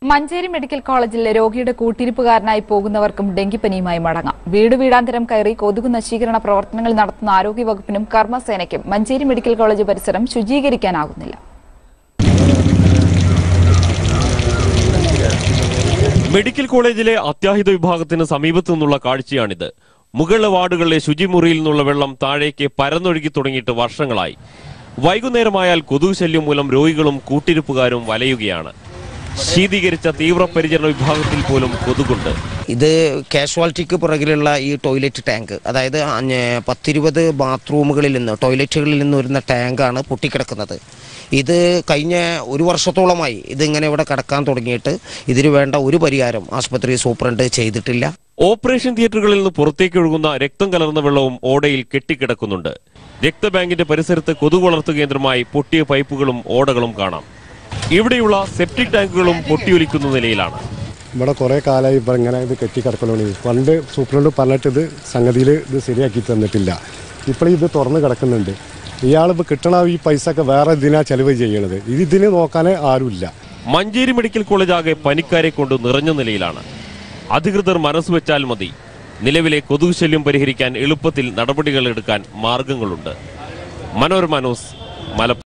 Manjeri medical കോളേജിൽ രോഗിയുടെ കൂട്ടിരിപ്പുകാരനായി പോകുന്നവർക്കും ഡെങ്കിപ്പനിയുമായി മടങ്ങാം വീട് വീടാന്തരം കയറി കൊതുക് നശീകരണ പ്രവർത്തനങ്ങൾ നടത്തുന്ന ആരോഗ്യവകുപ്പിനും കർമ്മസേനയ്ക്കും മഞ്ചേരി മെഡിക്കൽ കോളേജ് പരിസരം ശുചീകരിക്കാനാകുന്നില്ല മെഡിക്കൽ കോളേജിലെ അത്യാഹിത വിഭാഗത്തിന് സമീപത്തു നിന്നുള്ള കാഴ്ചയാണിത് മുകളിലെ വാർഡുകളിലെ ശുചിമുറിയിൽ നിന്നുള്ള വെള്ളം താഴേക്ക് പരന്നൊഴുകി തുടങ്ങിയിട്ട് വർഷങ്ങളായി വൈകുന്നേരമായാൽ കൊതുക് ശല്യം മൂലം രോഗികളും കൂട്ടിരിപ്പുകാരും വലയുകയാണ് ശീതീകരിച്ച തീവ്രപരിചരണ വിഭാഗത്തിൽ പോലും കൊതുകുണ്ട് ഇത് കാഷ്വാലിറ്റിക്ക് പുറകിലുള്ള ഈ ടോയ്ലറ്റ് ടാങ്ക് അതായത് അഞ്ഞ് പത്തിരുപത് ബാത്റൂമുകളിൽ നിന്ന് ടോയ്ലറ്റുകളിൽ നിന്ന് വരുന്ന ടാങ്കാണ് പൊട്ടിക്കിടക്കുന്നത് ഇത് കഴിഞ്ഞ ഒരു വർഷത്തോളമായി ഇതിങ്ങനെ ഇവിടെ കിടക്കാൻ തുടങ്ങിയിട്ട് ഇതിന് വേണ്ട ഒരു പരിഹാരം ആശുപത്രി സൂപ്രണ്ട് ചെയ്തിട്ടില്ല ഓപ്പറേഷൻ തിയേറ്ററുകളിൽ നിന്ന് പുറത്തേക്ക് ഒഴുകുന്ന രക്തം കലർന്ന വെള്ളവും ഓടയിൽ കെട്ടിക്കിടക്കുന്നുണ്ട് രക്തബാങ്കിന്റെ പരിസരത്ത് കൊതുക് വളർത്തു കേന്ദ്രമായി പൊട്ടിയ പൈപ്പുകളും ഓടകളും കാണാം ഇവിടെയുള്ള സെപ്റ്റിക് ടാങ്കുകളും പൊട്ടിയൊലിക്കുന്ന നിലയിലാണ് ഇവിടെ കുറേ കാലമായി ഇപ്പം ഇങ്ങനെ ഇത് കെട്ടിക്കിടക്കലാണ് പണ്ട് സൂപ്രണ്ട് പറഞ്ഞിട്ട് ഇത് സംഗതിയിൽ ഇത് ശരിയാക്കി തന്നിട്ടില്ല ഇപ്പോൾ ഇത് തുറന്ന് കിടക്കുന്നുണ്ട് ഇയാളിപ്പോൾ കിട്ടണ ഈ പൈസ ഒക്കെ വേറെ ഇതിനാ ചെലവ് ചെയ്യണത് ഇത് ഇതിന് നോക്കാൻ ആരുമില്ല മഞ്ചേരി മെഡിക്കൽ കോളേജ് ആകെ പനിക്കാരെ കൊണ്ട് നിറഞ്ഞ നിലയിലാണ് അധികൃതർ മനസ്സുവെച്ചാൽ മതി നിലവിലെ കൊതുക് ശല്യം പരിഹരിക്കാൻ എളുപ്പത്തിൽ നടപടികൾ എടുക്കാൻ മാർഗങ്ങളുണ്ട് മനോരമ ന്യൂസ് മലപ്പുറം